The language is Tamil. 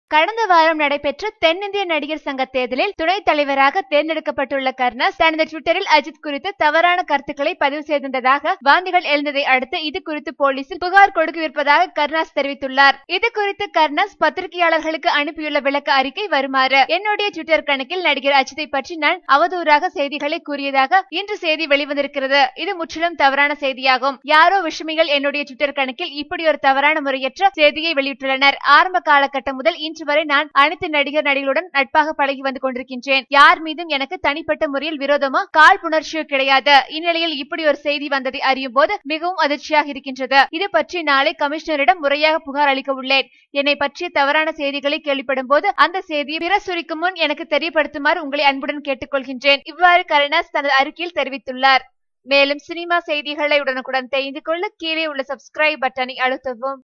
கடந்த வாரம் நடைபெற்ற தென்னிந்திய நடிகர் சங்க தேர்தலில் துணைத் தலைவராக தேர்ந்தெடுக்கப்பட்டுள்ள கருணாஸ் தனது ட்விட்டரில் அஜித் குறித்து தவறான கருத்துக்களை பதிவு செய்திருந்ததாக வாந்திகள் எழுந்ததை அடுத்து இது குறித்து போலீசில் புகார் கொடுக்கவிருப்பதாக கருணாஸ் தெரிவித்துள்ளார் இது குறித்து கருணாஸ் பத்திரிகையாளர்களுக்கு அனுப்பியுள்ள விளக்க அறிக்கை வருமாறு என்னுடைய ட்விட்டர் கணக்கில் நடிகர் அஜித்தை பற்றி நான் அவதூறாக செய்திகளை கூறியதாக இன்று செய்தி வெளிவந்திருக்கிறது இது முற்றிலும் தவறான செய்தியாகும் யாரோ விஷமிகள் என்னுடைய ட்விட்டர் கணக்கில் இப்படி ஒரு தவறான முறையற்ற செய்தியை வெளியிட்டுள்ளனர் ஆரம்ப காலகட்டம் முதல் இன்று வரை நான் அனைத்து நடிகர் நடிகளுடன் நட்பாக பழகி வந்து கொண்டிருக்கின்றேன் யார் மீதும் எனக்கு தனிப்பட்ட முறையில் விரோதமோ காழ்ப்புணர்ச்சியோ கிடையாது இந்நிலையில் இப்படி ஒரு செய்தி வந்ததை அறியும் போது மிகவும் அதிர்ச்சியாக இருக்கின்றது இது பற்றி நாளை கமிஷனரிடம் முறையாக புகார் அளிக்க உள்ளேன் என்னை பற்றிய தவறான செய்திகளை கேள்விப்படும் போது அந்த செய்தியை பிரசுரிக்கும் முன் எனக்கு தெரியப்படுத்துமாறு உங்களை அன்புடன் கேட்டுக்கொள்கின்றேன் இவ்வாறு கருணாஸ் தனது அறிக்கையில் தெரிவித்துள்ளார் மேலும் சினிமா செய்திகளை உடனுக்குடன் தெரிந்து கொள்ள கீழே உள்ள சப்ஸ்கிரைப் பட்டனை அழுத்தவும்